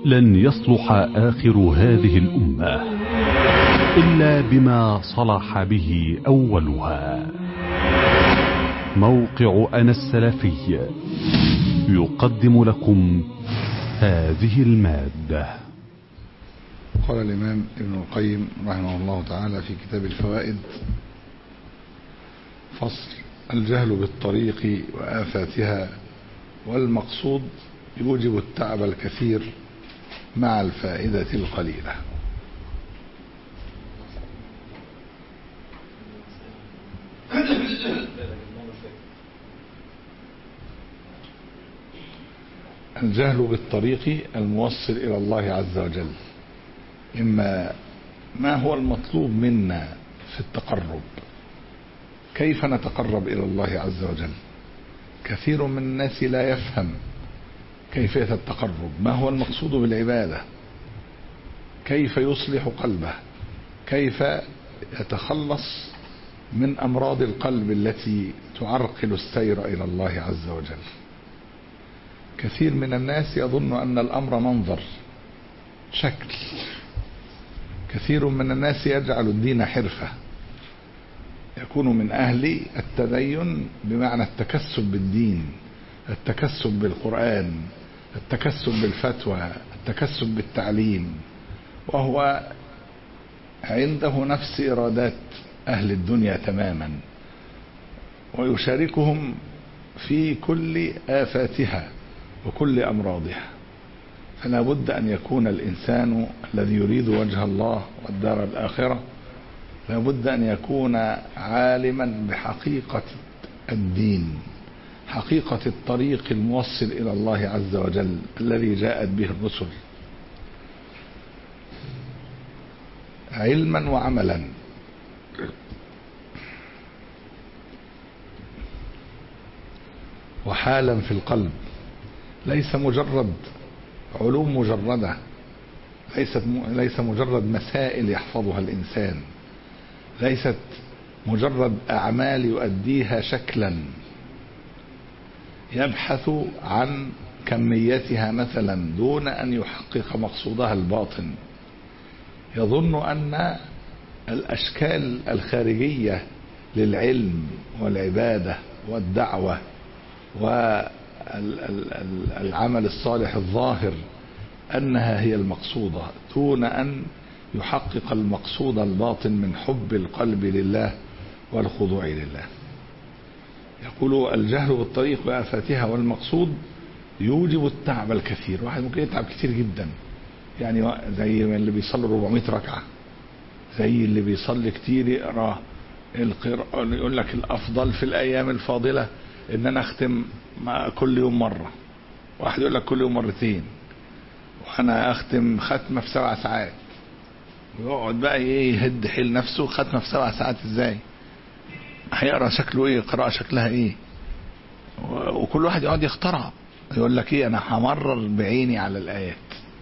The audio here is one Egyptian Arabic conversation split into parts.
لن يصلح آخر هذه الأمة إلا بما صلح به أولها موقع أنا السلفي يقدم لكم هذه المادة قال الإمام ابن القيم رحمه الله تعالى في كتاب الفوائد فصل الجهل بالطريق وآفاتها والمقصود يوجب التعب الكثير مع الفائدة القليلة الجهل بالطريق الموصل إلى الله عز وجل إما ما هو المطلوب منا في التقرب كيف نتقرب إلى الله عز وجل كثير من الناس لا يفهم كيفية التقرب ما هو المقصود بالعبادة كيف يصلح قلبه كيف يتخلص من أمراض القلب التي تعرقل السير إلى الله عز وجل كثير من الناس يظن أن الأمر منظر شكل كثير من الناس يجعل الدين حرفة يكون من أهل التدين بمعنى التكسب بالدين التكسب بالقرآن التكسب بالفتوى التكسب بالتعليم وهو عنده نفس إرادات أهل الدنيا تماما ويشاركهم في كل آفاتها وكل أمراضها فلا بد أن يكون الإنسان الذي يريد وجه الله والدار الآخرة لا بد أن يكون عالما بحقيقة الدين حقيقة الطريق الموصل إلى الله عز وجل الذي جاءت به الرسل علما وعملا وحالا في القلب ليس مجرد علوم مجردة ليست ليس مجرد مسائل يحفظها الإنسان ليست مجرد أعمال يؤديها شكلا يبحث عن كميتها مثلا دون أن يحقق مقصودها الباطن يظن أن الأشكال الخارجية للعلم والعبادة والدعوة والعمل الصالح الظاهر أنها هي المقصودة دون أن يحقق المقصود الباطن من حب القلب لله والخضوع لله يقول الجهل بالطريق وآفاتها والمقصود يوجب التعب الكثير واحد ممكن يتعب كثير جدا يعني زي اللي بيصلي 400 ركعة زي اللي بيصلي كتير يقرا القراءة يقول لك الأفضل في الأيام الفاضلة إن أنا أختم كل يوم مرة واحد يقول لك كل يوم مرتين وأنا أختم ختمة في سبع ساعات ويقعد بقى ايه يهد حيل نفسه ختمه في سبع ساعات ازاي هيقرا شكله ايه قراءه شكلها ايه وكل واحد يقعد يخترع يقول لك ايه انا همرر بعيني على الايات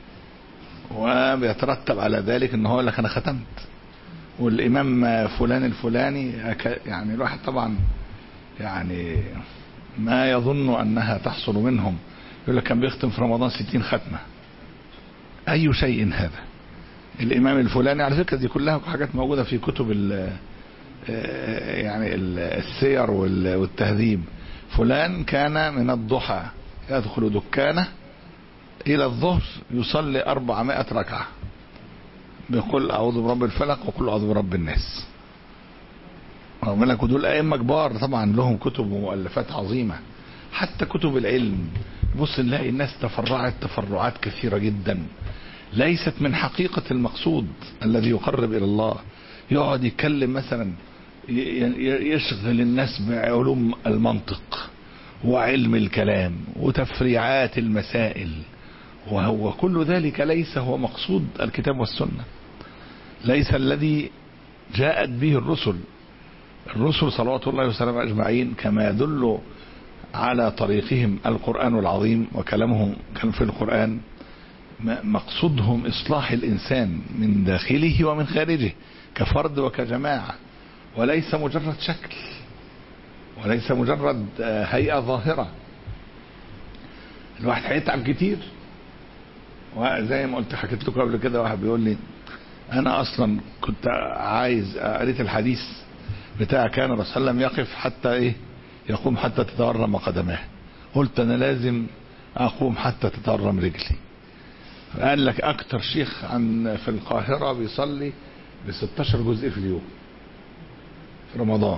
وبيترتب على ذلك ان هو يقول لك انا ختمت والامام فلان الفلاني يعني الواحد طبعا يعني ما يظن انها تحصل منهم يقول لك كان بيختم في رمضان ستين ختمه اي شيء هذا الامام الفلاني على فكره دي كلها حاجات موجوده في كتب ال يعني السير والتهذيب فلان كان من الضحى يدخل دكانه الى الظهر يصلي 400 ركعه بيقول اعوذ برب الفلق وقل اعوذ برب الناس رغم لك ودول ائمه كبار طبعا لهم كتب ومؤلفات عظيمه حتى كتب العلم بص نلاقي الناس تفرعت تفرعات كثيره جدا ليست من حقيقة المقصود الذي يقرب إلى الله يقعد يتكلم مثلا يشغل الناس بعلوم المنطق وعلم الكلام وتفريعات المسائل وهو كل ذلك ليس هو مقصود الكتاب والسنة ليس الذي جاءت به الرسل الرسل صلوات الله وسلامه أجمعين كما يدل على طريقهم القرآن العظيم وكلامهم كان في القرآن مقصودهم إصلاح الإنسان من داخله ومن خارجه كفرد وكجماعة وليس مجرد شكل وليس مجرد هيئة ظاهرة الواحد هيتعب كتير وزي ما قلت حكيت لكم قبل كده واحد بيقول لي انا اصلا كنت عايز قريت الحديث بتاع كان الرسول صلى الله عليه وسلم يقف حتى ايه يقوم حتى تتورم قدماه قلت انا لازم اقوم حتى تتورم رجلي قال لك اكتر شيخ عن في القاهرة بيصلي ب 16 جزء في اليوم في رمضان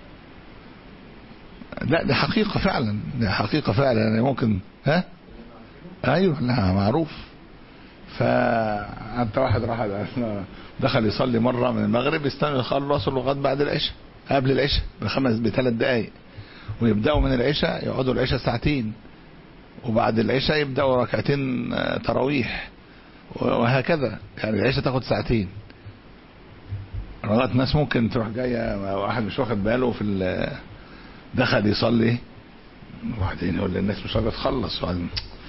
لا دي حقيقة فعلا دي حقيقة فعلا يعني ممكن ها ايوه لا معروف فانت واحد راح دخل يصلي مرة من المغرب يستنى يخلص لغاية بعد العشاء قبل العشاء بخمس بثلاث دقايق ويبدأوا من العشاء يقعدوا العشاء ساعتين وبعد العشاء يبدأوا ركعتين تراويح وهكذا يعني العشاء تاخد ساعتين لغايه ناس ممكن تروح جايه واحد مش واخد باله في دخل يصلي وبعدين يقول للناس مش راضيه تخلص وبعدين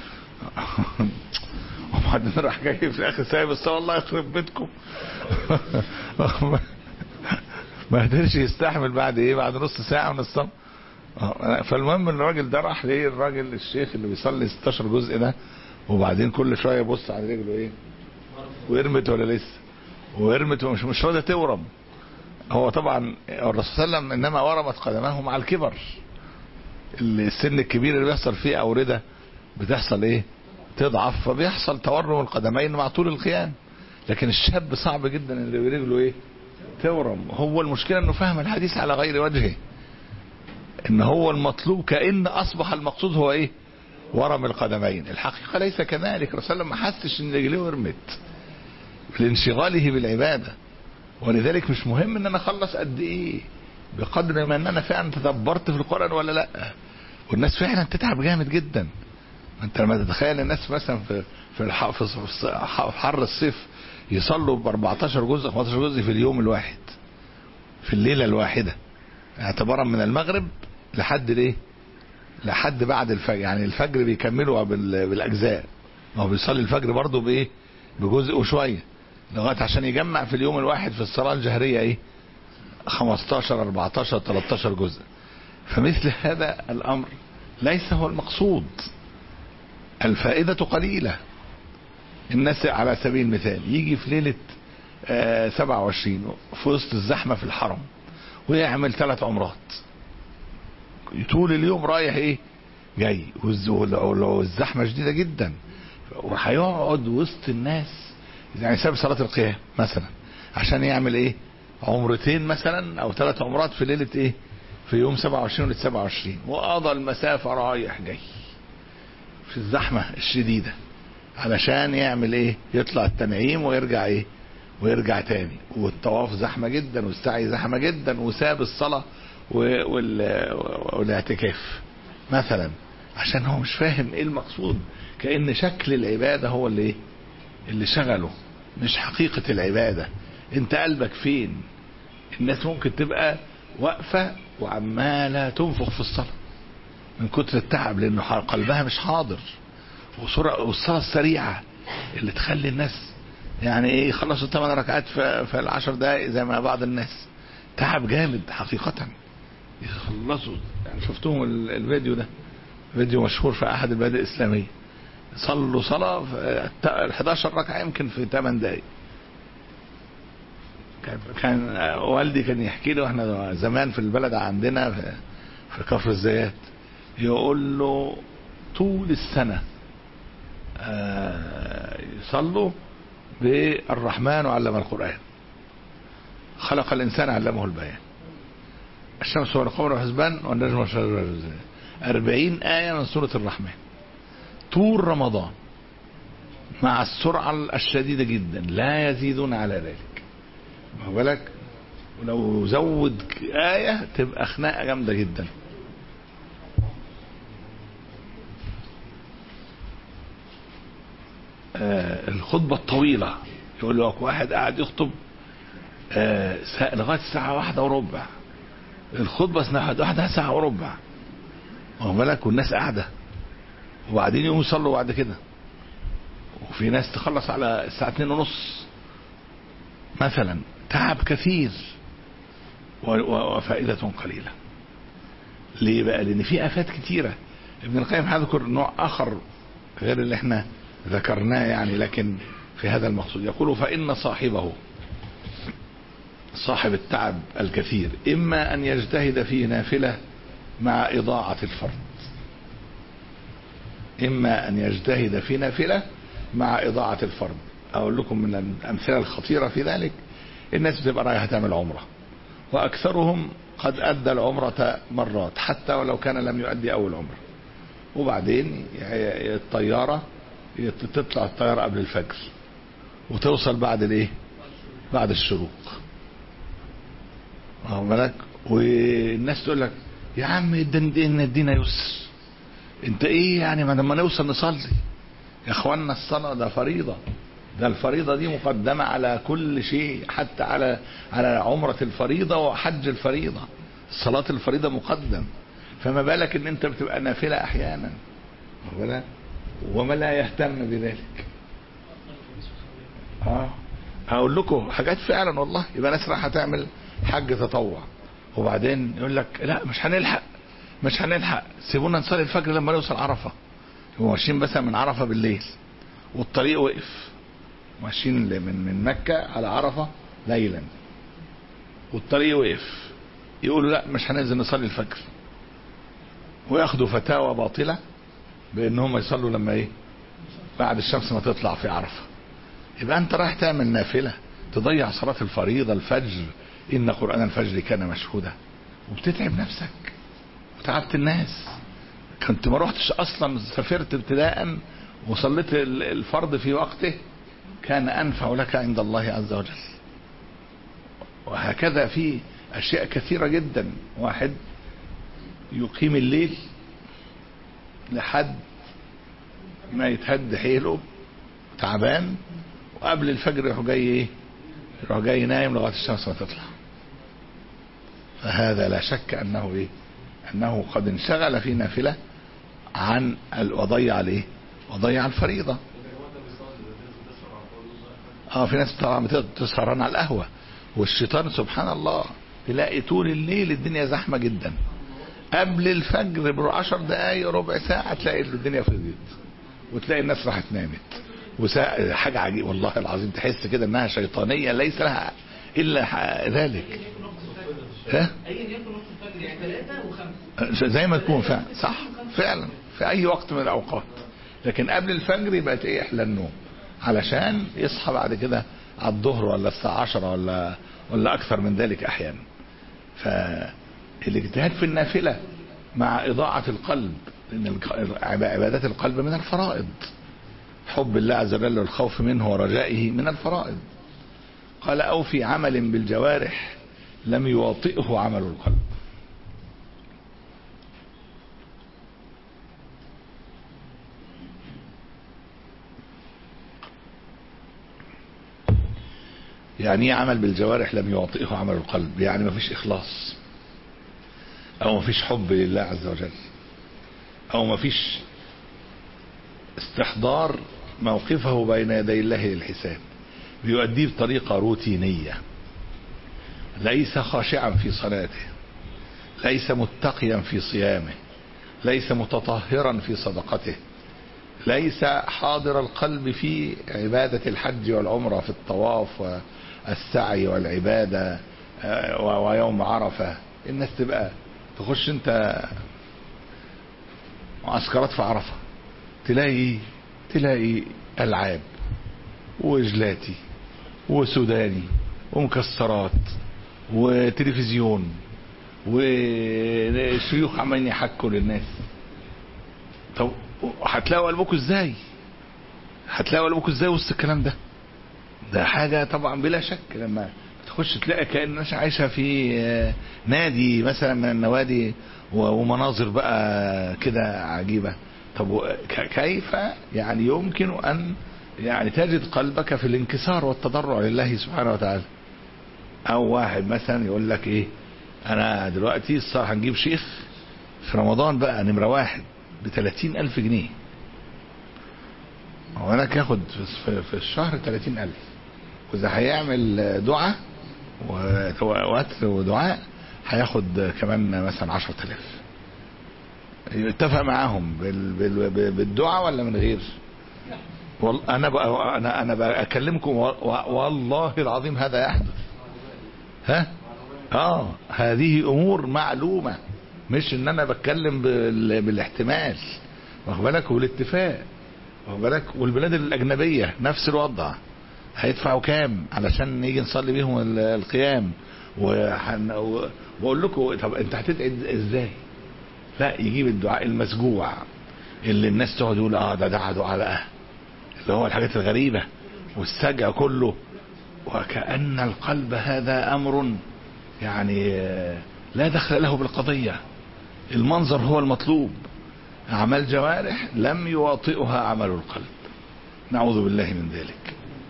وبعدين راح جاي في الاخر سايب الصلاه الله يخرب بيتكم ما قدرش يستحمل بعد ايه بعد نص ساعه من الصلاه فالمهم الراجل ده راح ليه الراجل الشيخ اللي بيصلي 16 جزء ده وبعدين كل شويه يبص على رجله ايه ويرمت ولا لسه ويرمت ومش مش راضيه تورم هو طبعا الرسول صلى الله عليه وسلم انما ورمت قدماه مع الكبر السن الكبير اللي بيحصل فيه اورده بتحصل ايه تضعف فبيحصل تورم القدمين مع طول القيام لكن الشاب صعب جدا اللي برجله ايه تورم هو المشكله انه فهم الحديث على غير وجهه ان هو المطلوب كان اصبح المقصود هو ايه ورم القدمين الحقيقه ليس كذلك الرسول ما حسش ان رجليه ورمت لانشغاله بالعباده ولذلك مش مهم ان انا اخلص قد ايه بقدر ما ان انا فعلا تدبرت في القران ولا لا والناس فعلا تتعب جامد جدا انت لما تتخيل الناس مثلا في في الح... في حر الصيف يصلوا ب 14 جزء 15 جزء في اليوم الواحد في الليله الواحده اعتبارا من المغرب لحد الايه لحد بعد الفجر يعني الفجر بيكملوا بالاجزاء هو بيصلي الفجر برضه بايه بجزء وشويه لغايه عشان يجمع في اليوم الواحد في الصلاه الجهريه ايه 15 14 13 جزء فمثل هذا الامر ليس هو المقصود الفائده قليله الناس على سبيل المثال يجي في ليله آه 27 في وسط الزحمه في الحرم ويعمل ثلاث عمرات طول اليوم رايح ايه جاي والزحمه شديده جدا وهيقعد وسط الناس يعني ساب صلاه القيام مثلا عشان يعمل ايه عمرتين مثلا او ثلاث عمرات في ليله ايه في يوم 27 وليله 27 وقضى المسافه رايح جاي في الزحمه الشديده علشان يعمل ايه يطلع التنعيم ويرجع ايه ويرجع تاني والطواف زحمة جدا والسعي زحمة جدا وساب الصلاة والاعتكاف مثلا عشان هو مش فاهم ايه المقصود كأن شكل العبادة هو اللي ايه اللي شغله مش حقيقة العبادة انت قلبك فين الناس ممكن تبقى واقفة وعمالة تنفخ في الصلاة من كتر التعب لانه قلبها مش حاضر والصلاة السريعة اللي تخلي الناس يعني ايه يخلصوا الثمان ركعات في, في العشر دقائق زي ما بعض الناس تعب جامد حقيقة يخلصوا يعني شفتهم الفيديو ده فيديو مشهور في احد البلاد الاسلامية صلوا صلاة ال 11 ركعة يمكن في 8 دقائق كان كان والدي كان يحكي له احنا زمان في البلد عندنا في, في كفر الزيات يقول له طول السنة آه يصلوا بالرحمن وعلم القرآن خلق الإنسان علمه البيان الشمس والقمر والحسبان والنجم والشجر أربعين آية من سورة الرحمن طول رمضان مع السرعة الشديدة جدا لا يزيدون على ذلك ما بالك ولو زود آية تبقى خناقة جامدة جدا آه الخطبة الطويلة يقول لك واحد قاعد يخطب آه لغاية الساعة واحدة وربع الخطبة سنة واحدة ساعة وربع واخد بالك والناس قاعدة وبعدين يقوموا يصلوا بعد كده وفي ناس تخلص على الساعة اتنين ونص مثلا تعب كثير وفائدة قليلة ليه بقى لان في افات كتيرة ابن القيم هذكر نوع اخر غير اللي احنا ذكرناه يعني لكن في هذا المقصود يقول فإن صاحبه صاحب التعب الكثير إما أن يجتهد في نافلة مع إضاعة الفرض إما أن يجتهد في نافلة مع إضاعة الفرض أقول لكم من الأمثلة الخطيرة في ذلك الناس بتبقى رايحة تعمل عمرة وأكثرهم قد أدى العمرة مرات حتى ولو كان لم يؤدي أول عمرة وبعدين الطيارة تطلع الطيارة قبل الفجر وتوصل بعد الايه بعد الشروق واخد بالك والناس تقول لك يا عم ادينا ادينا يسر انت ايه يعني ما لما نوصل نصلي يا اخوانا الصلاه ده فريضه ده الفريضه دي مقدمه على كل شيء حتى على على عمره الفريضه وحج الفريضه صلاه الفريضه مقدم فما بالك ان انت بتبقى نافله احيانا واخد بالك وما لا يهتم بذلك اه هقول لكم حاجات فعلا والله يبقى ناس رايحه تعمل حج تطوع وبعدين يقول لك لا مش هنلحق مش هنلحق سيبونا نصلي الفجر لما نوصل عرفه هو ماشيين مثلا من عرفه بالليل والطريق وقف ماشيين من من مكه على عرفه ليلا والطريق وقف يقولوا لا مش هننزل نصلي الفجر وياخدوا فتاوى باطله بان هم يصلوا لما ايه بعد الشمس ما تطلع في عرفه يبقى انت رايح تعمل نافله تضيع صلاه الفريضه الفجر ان قران الفجر كان مشهودا وبتتعب نفسك وتعبت الناس كنت ما رحتش اصلا سافرت ابتداء وصليت الفرض في وقته كان انفع لك عند الله عز وجل وهكذا في اشياء كثيره جدا واحد يقيم الليل لحد ما يتهد حيله تعبان وقبل الفجر يروح جاي ايه يروح جاي نايم لغايه الشمس ما تطلع فهذا لا شك انه ايه انه قد انشغل في نافله عن وضيع الايه وضيع الفريضه اه في ناس طبعا بتسهران على القهوه والشيطان سبحان الله تلاقي طول الليل الدنيا زحمه جدا قبل الفجر بعشر دقايق ربع ساعه تلاقي الدنيا فضيت وتلاقي الناس راحت نامت وساعة حاجة عجيبة والله العظيم تحس كده انها شيطانية ليس لها الا ذلك ها زي ما تكون فعلا صح فعلا في اي وقت من الاوقات لكن قبل الفجر يبقى ايه احلى النوم علشان يصحى بعد كده على الظهر ولا الساعة عشرة ولا ولا اكثر من ذلك احيانا فالاجتهاد في النافلة مع اضاعة القلب لان عبادات القلب من الفرائض حب الله عز وجل والخوف منه ورجائه من الفرائض قال أو في عمل بالجوارح لم يواطئه عمل القلب يعني ايه عمل بالجوارح لم يواطئه عمل القلب يعني ما فيش إخلاص أو ما فيش حب لله عز وجل أو ما فيش استحضار موقفه بين يدي الله للحساب بيؤديه بطريقة روتينية ليس خاشعا في صلاته ليس متقيا في صيامه ليس متطهرا في صدقته ليس حاضر القلب في عبادة الحج والعمرة في الطواف والسعي والعبادة ويوم عرفة الناس تبقى تخش انت معسكرات في عرفة تلاقي تلاقي ألعاب وجلاتي وسوداني ومكسرات وتلفزيون وشيوخ عمالين يحكوا للناس طب هتلاقوا قلبكم ازاي هتلاقوا قلبكم ازاي وسط الكلام ده ده حاجة طبعا بلا شك لما تخش تلاقي كأن الناس عايشة في نادي مثلا من النوادي ومناظر بقى كده عجيبة طب كيف يعني يمكن أن يعني تجد قلبك في الانكسار والتضرع لله سبحانه وتعالى أو واحد مثلا يقول لك إيه أنا دلوقتي الصراحة هنجيب شيخ في رمضان بقى نمرة واحد بثلاثين ألف جنيه هو أنا ياخد في الشهر ثلاثين ألف وإذا هيعمل دعاء ووتر ودعاء هياخد كمان مثلا عشرة آلاف اتفق معاهم بالدعاء ولا من غير وال... انا بقى انا انا بكلمكم و... و... والله العظيم هذا يحدث ها اه هذه امور معلومه مش ان انا بتكلم بال... بالاحتمال واخد بالك والاتفاق واخد بالك والبلاد الاجنبيه نفس الوضع هيدفعوا كام علشان نيجي نصلي بيهم ال- القيام وحن... و- واقول لكم طب انت هتدعي ازاي لا يجيب الدعاء المسجوع اللي الناس تقعد يقول اه ده دعا دعاء بقى اللي هو الحاجات الغريبة والسجع كله وكأن القلب هذا أمر يعني آه، لا دخل له بالقضية المنظر هو المطلوب أعمال جوارح لم يواطئها عمل القلب نعوذ بالله من ذلك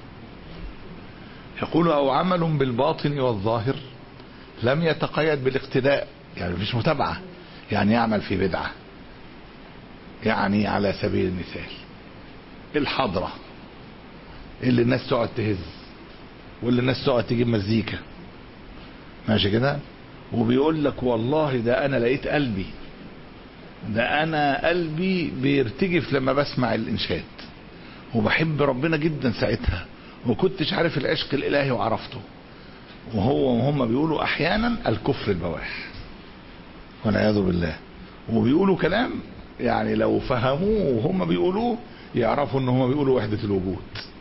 يقول أو عمل بالباطن والظاهر لم يتقيد بالاقتداء يعني مفيش متابعة يعني يعمل في بدعة يعني على سبيل المثال الحضرة اللي الناس تقعد تهز واللي الناس تقعد تجيب مزيكا ماشي كده وبيقول لك والله ده انا لقيت قلبي ده انا قلبي بيرتجف لما بسمع الانشاد وبحب ربنا جدا ساعتها وكنتش عارف العشق الالهي وعرفته وهو وهم بيقولوا احيانا الكفر البواح والعياذ بالله وبيقولوا كلام يعني لو فهموه وهم بيقولوه يعرفوا ان هم بيقولوا وحدة الوجود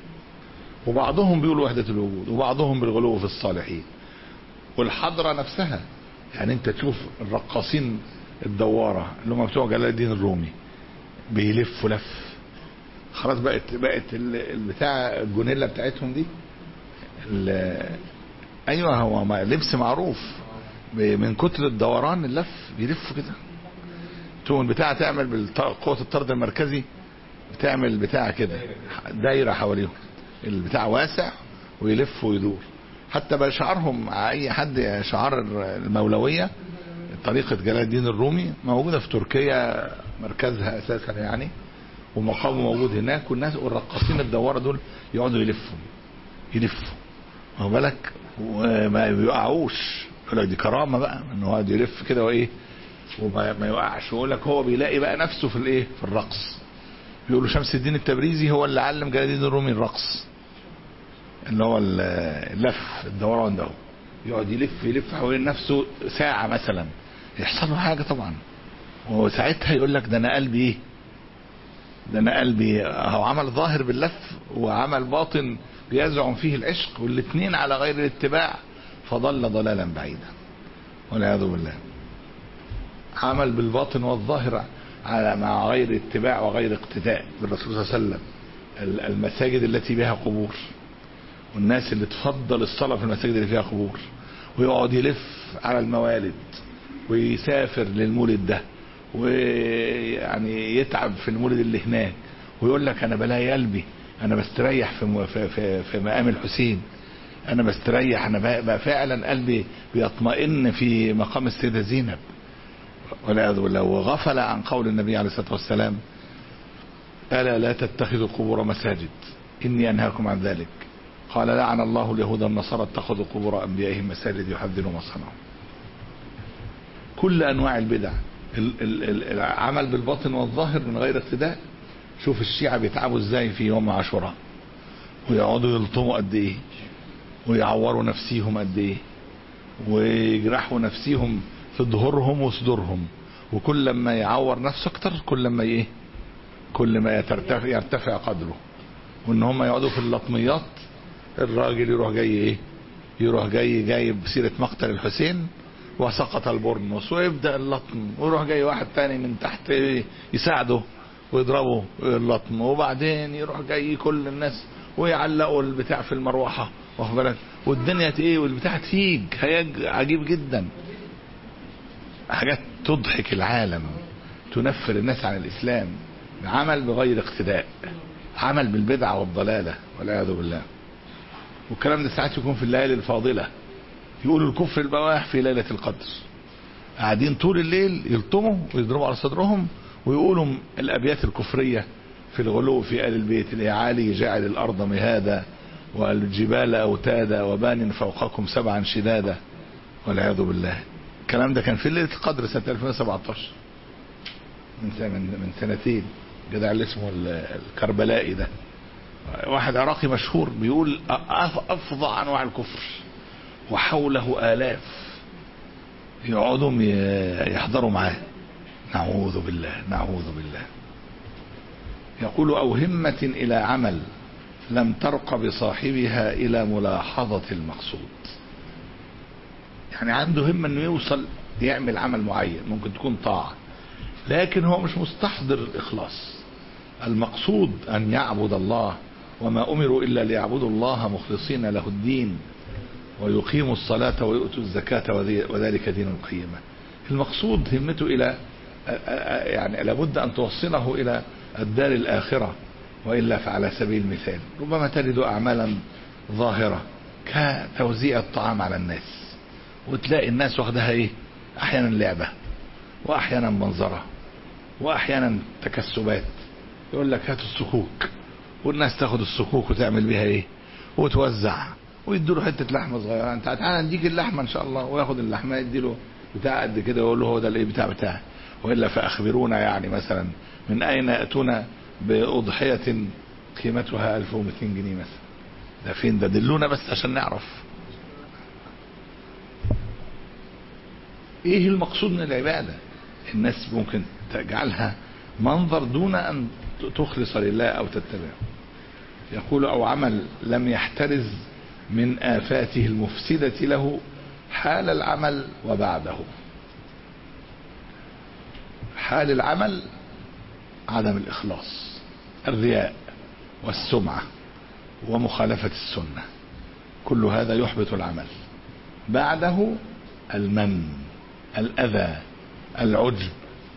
وبعضهم بيقولوا وحدة الوجود وبعضهم بالغلو في الصالحين والحضرة نفسها يعني انت تشوف الرقاصين الدوارة اللي هم بتوع جلال الدين الرومي بيلفوا لف خلاص بقت بقت ال- البتاع الجونيلا بتاعتهم دي ال- ايوه هو ما- لبس معروف ب- من كتر الدوران اللف بيلفوا كده تقوم البتاع تعمل بقوة الطرد المركزي بتعمل بتاع كده دايرة حواليهم البتاع واسع ويلف ويدور حتى بقى شعارهم اي حد شعار المولوية طريقة جلال الدين الرومي موجودة في تركيا مركزها اساسا يعني ومقامه موجود هناك والناس والرقاصين الدوارة دول يقعدوا يلفوا يلفوا واخد بالك وما بيقعوش يقول لك دي كرامة بقى ان هو يقعد يلف كده وايه وما ما يوقعش ويقول لك هو بيلاقي بقى نفسه في الايه في الرقص بيقولوا شمس الدين التبريزي هو اللي علم جلال الدين الرومي الرقص اللي هو ال- اللف الدوران ده يقعد يلف يلف حوالين نفسه ساعة مثلا يحصل له حاجة طبعا وساعتها يقول لك ده انا قلبي ايه ده انا قلبي هو عمل ظاهر باللف وعمل باطن بيزعم فيه العشق والاثنين على غير الاتباع فضل ضلالا بعيدا والعياذ بالله عمل بالباطن والظاهر على مع غير اتباع وغير اقتداء بالرسول صلى الله عليه وسلم ال- المساجد التي بها قبور والناس اللي تفضل الصلاة في المساجد اللي فيها قبور ويقعد يلف على الموالد ويسافر للمولد ده ويعني يتعب في المولد اللي هناك ويقول لك انا بلاقي قلبي انا بستريح في م- في في, في مقام الحسين انا بستريح انا بقى بقى فعلا قلبي بيطمئن في مقام السيده زينب والعياذ بالله وغفل عن قول النبي عليه الصلاه والسلام الا لا تتخذوا قبور مساجد اني انهاكم عن ذلك قال لعن الله اليهود والنصارى اتخذوا قبور انبيائهم مساجد يحذروا ما صنعوا كل انواع البدع ال- ال- ال- العمل بالباطن والظاهر من غير اقتداء شوف الشيعة بيتعبوا ازاي في يوم عاشوراء ويقعدوا يلطموا قد ايه ويعوروا نفسيهم قد ايه ويجرحوا نفسيهم في ظهورهم وصدورهم وكل ما يعور نفسه اكتر كل ما ايه كل ما يترتفع يرتفع قدره وان هم يقعدوا في اللطميات الراجل يروح جاي ايه يروح جاي جايب سيرة مقتل الحسين وسقط البرنس ويبدأ اللطم ويروح جاي واحد تاني من تحت إيه يساعده ويضربه اللطم وبعدين يروح جاي كل الناس ويعلقوا البتاع في المروحة واخد بالك والدنيا ايه والبتاع تفيج هيج عجيب جدا حاجات تضحك العالم تنفر الناس عن الاسلام عمل بغير اقتداء عمل بالبدعة والضلالة والعياذ بالله والكلام ده ساعات يكون في الليالي الفاضلة يقولوا الكفر البواح في ليلة القدر قاعدين طول الليل يلطموا ويضربوا على صدرهم ويقولوا الأبيات الكفرية في الغلو في آل البيت يا علي جعل الأرض مهادا والجبال أوتادا وبان فوقكم سبعا شدادا والعياذ بالله الكلام ده كان في ليلة القدر سنة 2017 من سنة من, من سنتين جدع اللي اسمه ال- الكربلائي ده واحد عراقي مشهور بيقول أف- افظع انواع الكفر وحوله الاف يقعدوا ي- يحضروا معاه نعوذ بالله نعوذ بالله يقول او همة الى عمل لم ترق بصاحبها الى ملاحظة المقصود يعني عنده همة انه يوصل يعمل عمل معين ممكن تكون طاعة لكن هو مش مستحضر الاخلاص المقصود ان يعبد الله وما امروا الا ليعبدوا الله مخلصين له الدين ويقيموا الصلاة ويؤتوا الزكاة وذي- وذلك دين القيمة المقصود همته إلى أ- أ- يعني لابد أن توصله إلى الدار الآخرة وإلا فعلى سبيل المثال ربما تجد أعمالا ظاهرة كتوزيع الطعام على الناس وتلاقي الناس واخدها إيه أحيانا لعبة وأحيانا منظرة وأحيانا تكسبات يقول لك هات الصكوك والناس تاخد الصكوك وتعمل بيها إيه وتوزع ويدوا له حته لحمه صغيره انت تعالى نديك اللحمه ان شاء الله وياخد اللحمه يدي له بتاع قد كده ويقول له هو ده الايه بتاع بتاعي والا فاخبرونا يعني مثلا من اين ياتون باضحيه قيمتها 1200 جنيه مثلا ده فين ده دلونا بس عشان نعرف ايه المقصود من العباده الناس ممكن تجعلها منظر دون ان تخلص لله او تتبعه يقول او عمل لم يحترز من آفاته المفسدة له حال العمل وبعده حال العمل عدم الإخلاص الرياء والسمعة ومخالفة السنة كل هذا يحبط العمل بعده المن الأذى العجب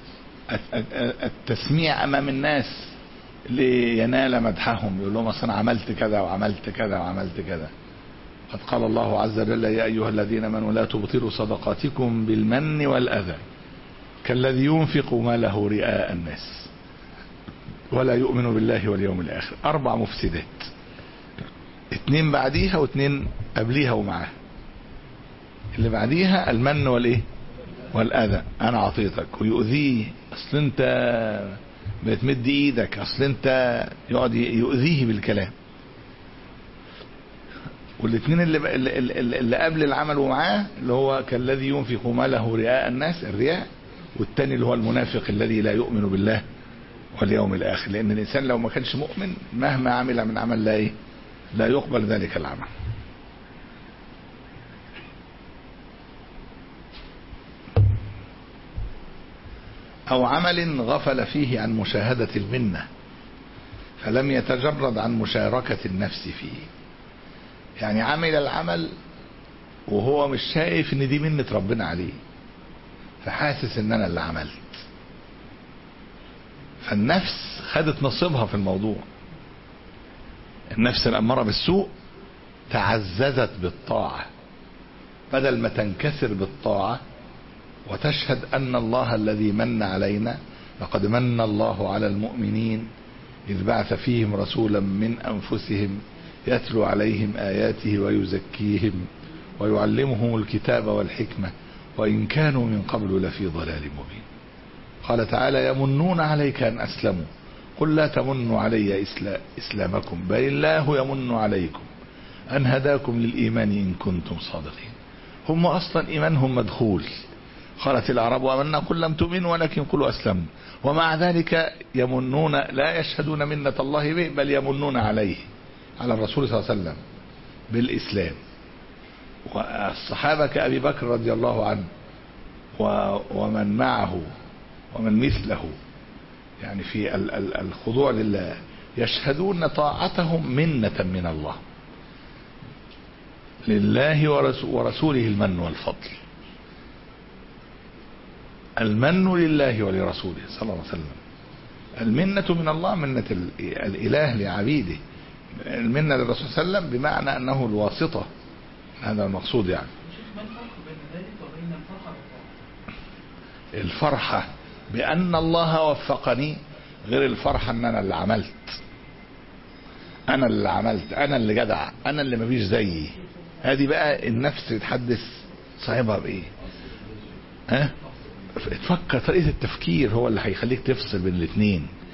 التسميع أمام الناس لينال مدحهم يقول لهم اصل انا عملت كذا وعملت كذا وعملت كذا قد قال الله عز وجل يا ايها الذين امنوا لا تبطلوا صدقاتكم بالمن والاذى كالذي ينفق ماله رئاء الناس ولا يؤمن بالله واليوم الاخر اربع مفسدات اتنين بعديها واتنين قبليها ومعاها اللي بعديها المن والايه والاذى انا اعطيتك ويؤذيه اصل انت بتمد ايدك اصل انت يقعد يؤذيه بالكلام والاثنين اللي, اللي, اللي قبل العمل ومعاه اللي هو كالذي ينفق ماله رئاء الناس الرياء والثاني اللي هو المنافق الذي لا يؤمن بالله واليوم الاخر لان الانسان لو ما كانش مؤمن مهما عمل من عمل لا ايه لا يقبل ذلك العمل او عمل غفل فيه عن مشاهدة المنة فلم يتجرد عن مشاركة النفس فيه يعني عمل العمل وهو مش شايف ان دي منة ربنا عليه فحاسس ان انا اللي عملت فالنفس خدت نصيبها في الموضوع النفس الاماره بالسوء تعززت بالطاعه بدل ما تنكسر بالطاعه وتشهد ان الله الذي من علينا لقد من الله على المؤمنين اذ بعث فيهم رسولا من انفسهم يتلو عليهم اياته ويزكيهم ويعلمهم الكتاب والحكمه وان كانوا من قبل لفي ضلال مبين قال تعالى يمنون عليك ان اسلموا قل لا تمنوا علي اسلامكم بل الله يمن عليكم ان هداكم للايمان ان كنتم صادقين هم اصلا ايمانهم مدخول قالت الاعراب امنا قل لم تؤمنوا ولكن قلوا اسلموا ومع ذلك يمنون لا يشهدون منة الله به بل يمنون عليه على الرسول صلى الله عليه وسلم بالاسلام والصحابه كابي بكر رضي الله عنه ومن معه ومن مثله يعني في الخضوع لله يشهدون طاعتهم منة من الله لله ورسوله المن والفضل المن لله ولرسوله صلى الله عليه وسلم المنة من الله منة الإله لعبيده المنة للرسول صلى الله عليه وسلم بمعنى أنه الواسطة هذا المقصود يعني الفرحة بأن الله وفقني غير الفرحة أن أنا اللي عملت أنا اللي عملت أنا اللي جدع أنا اللي مفيش زيي هذه بقى النفس تتحدث صاحبها بإيه ها تفكر طريقة التفكير هو اللي هيخليك تفصل بين الاثنين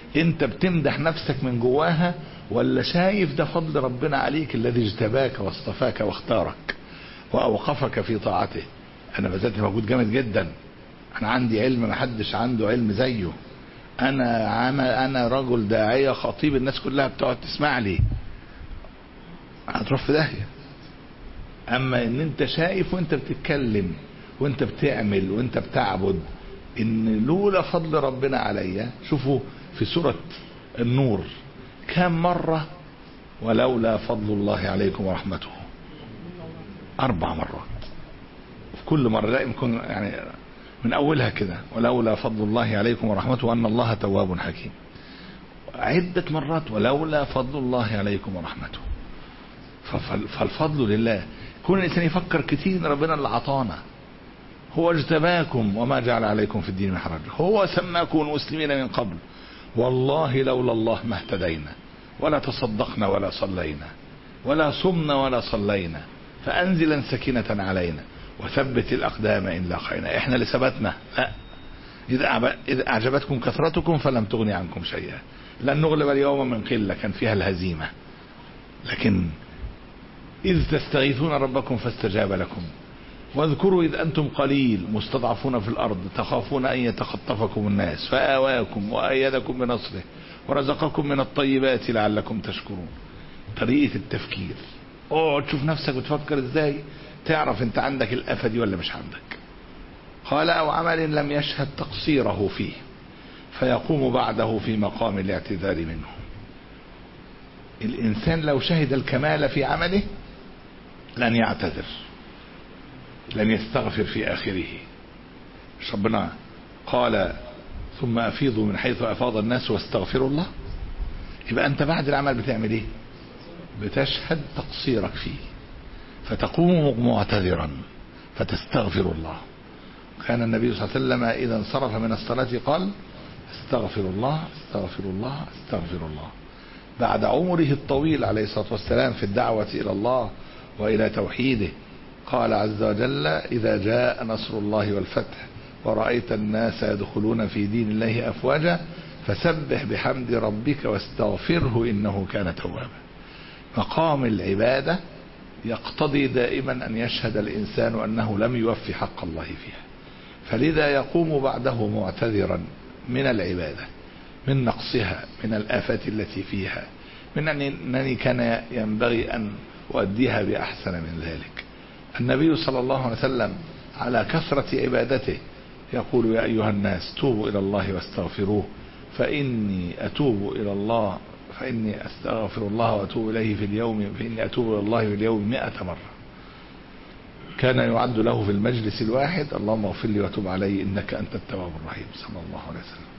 انت بتمدح نفسك من جواها ولا شايف ده فضل ربنا عليك الذي اجتباك واصطفاك واختارك واوقفك في طاعته انا بذلت موجود جامد جدا انا عندي علم ما حدش عنده علم زيه انا عمل انا رجل داعيه خطيب الناس كلها بتقعد تسمع لي هتروح في داهيه اما ان انت شايف وانت بتتكلم وانت بتعمل وانت بتعبد ان لولا فضل ربنا عليا شوفوا في سورة النور كم مرة ولولا فضل الله عليكم ورحمته اربع مرات في كل مرة لا يمكن يعني من اولها كده ولولا فضل الله عليكم ورحمته وان الله تواب حكيم عدة مرات ولولا فضل الله عليكم ورحمته فالفضل لله كون الانسان يفكر كتير ان ربنا اللي عطانا هو اجتباكم وما جعل عليكم في الدين من حرج هو سماكم المسلمين من قبل والله لولا الله ما اهتدينا ولا تصدقنا ولا صلينا ولا صمنا ولا صلينا فانزلا سكينة علينا وثبت الاقدام ان لاقينا احنا اللي ثبتنا لا اذا اعجبتكم كثرتكم فلم تغني عنكم شيئا لن نغلب اليوم من قله كان فيها الهزيمه لكن إذ تستغيثون ربكم فاستجاب لكم واذكروا إذ أنتم قليل مستضعفون في الأرض تخافون أن يتخطفكم الناس فآواكم وأيدكم بنصره ورزقكم من الطيبات لعلكم تشكرون طريقة التفكير اقعد تشوف نفسك وتفكر ازاي تعرف انت عندك الآفة دي ولا مش عندك قال أو عمل لم يشهد تقصيره فيه فيقوم بعده في مقام الاعتذار منه الإنسان لو شهد الكمال في عمله لن يعتذر لن يستغفر في آخره مش ربنا قال ثم أفيضوا من حيث أفاض الناس واستغفروا الله يبقى أنت بعد العمل بتعمل إيه بتشهد تقصيرك فيه فتقوم معتذرا فتستغفر الله كان النبي صلى الله عليه وسلم إذا انصرف من الصلاة قال استغفر الله استغفر الله استغفر الله بعد عمره الطويل عليه الصلاة والسلام في الدعوة إلى الله وإلى توحيده قال عز وجل إذا جاء نصر الله والفتح ورأيت الناس يدخلون في دين الله أفواجا فسبح بحمد ربك واستغفره إنه كان توابا مقام العبادة يقتضي دائما أن يشهد الإنسان أنه لم يوفي حق الله فيها فلذا يقوم بعده معتذرا من العبادة من نقصها من الآفات التي فيها من أنني كان ينبغي أن أؤديها بأحسن من ذلك النبي صلى الله عليه وسلم على كثرة عبادته يقول يا أيها الناس توبوا إلى الله واستغفروه فإني أتوب إلى الله فإني أستغفر الله وأتوب إليه في اليوم فإني أتوب إلى الله في اليوم مئة مرة كان يعد له في المجلس الواحد اللهم اغفر لي وتب علي إنك أنت التواب الرحيم صلى الله عليه وسلم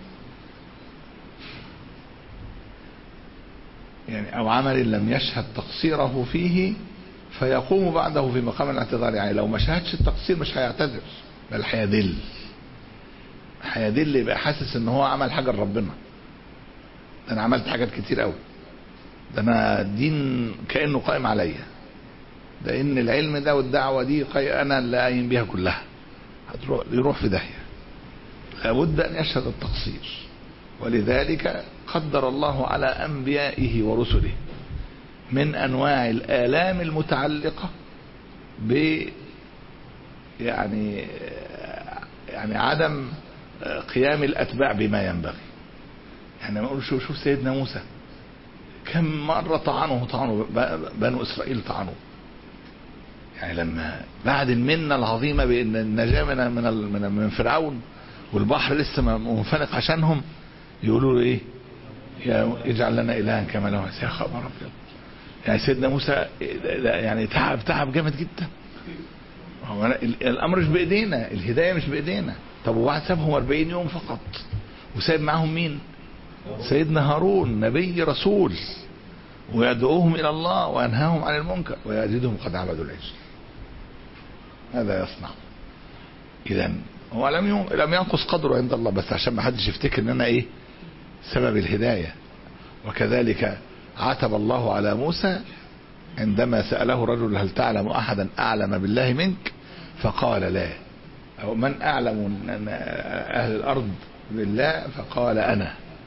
يعني أو عمل لم يشهد تقصيره فيه فيقوم بعده في مقام الاعتذار يعني لو ما شهدش التقصير مش هيعتذر بل هيدل هيدل يبقى حاسس ان هو عمل حاجه لربنا ده انا عملت حاجات كتير قوي ده انا الدين كانه قائم عليا ده ان العلم ده والدعوه دي انا اللي قايم بيها كلها هتروح يروح في داهيه لابد ان يشهد التقصير ولذلك قدر الله على انبيائه ورسله من انواع الالام المتعلقه ب يعني يعني عدم قيام الاتباع بما ينبغي يعني ما اقول شوف شوف سيدنا موسى كم مره طعنه طعنوا بنو اسرائيل طعنوا يعني لما بعد المنه العظيمه بان النجاه من من من, من فرعون والبحر لسه منفلق عشانهم يقولوا له ايه يا اجعل لنا الها كما له يا خبر ابيض يعني سيدنا موسى يعني تعب تعب جامد جدا هو الامر مش بايدينا الهدايه مش بايدينا طب وبعد سابهم 40 يوم فقط وسايب معاهم مين سيدنا هارون نبي رسول ويدعوهم الى الله وينهاهم عن المنكر ويزيدهم قد عبدوا العجل هذا يصنع اذا هو لم لم ينقص قدره عند الله بس عشان ما حدش يفتكر ان انا ايه سبب الهدايه وكذلك عتب الله على موسى عندما سأله رجل هل تعلم أحدا أعلم بالله منك فقال لا أو من أعلم أهل الأرض بالله فقال أنا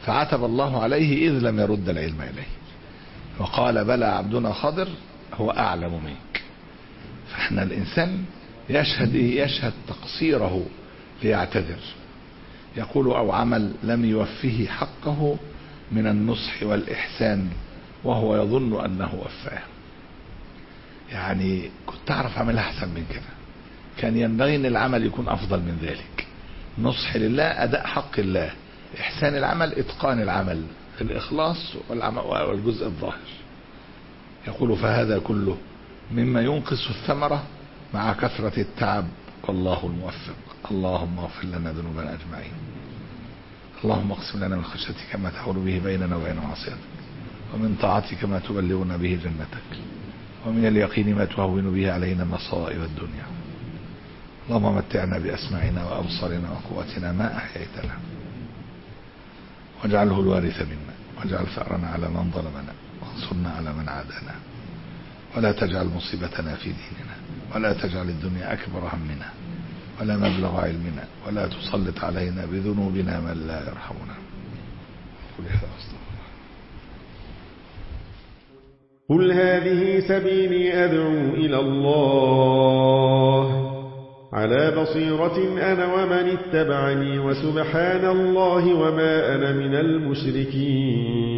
فعتب الله عليه إذ لم يرد العلم إليه وقال بلى عبدنا خضر هو أعلم منك فاحنا الإنسان يشهد يشهد تقصيره ليعتذر يقول أو عمل لم يوفه حقه من النصح والإحسان وهو يظن أنه وفاه يعني كنت أعرف أعملها أحسن من كده كان ينبغي أن العمل يكون أفضل من ذلك نصح لله أداء حق الله إحسان العمل إتقان العمل الإخلاص والجزء الظاهر يقول فهذا كله مما ينقص الثمرة مع كثرة التعب والله الموفق اللهم اغفر لنا ذنوبنا أجمعين اللهم اقسم لنا من خشيتك ما تحول به بيننا وبين معصيتك ومن طاعتك ما تبلغنا به جنتك ومن اليقين ما تهون به علينا مصائب الدنيا اللهم متعنا بأسماعنا وأبصارنا وقوتنا ما أحييتنا واجعله الوارث منا واجعل ثأرنا على من ظلمنا وانصرنا على من عادانا ولا تجعل مصيبتنا في ديننا ولا تجعل الدنيا أكبر همنا ولا مبلغ علمنا ولا تسلط علينا بذنوبنا من لا يرحمنا قل هذا أستغفر قل هذه سبيلي أدعو إلى الله على بصيرة أنا ومن اتبعني وسبحان الله وما أنا من المشركين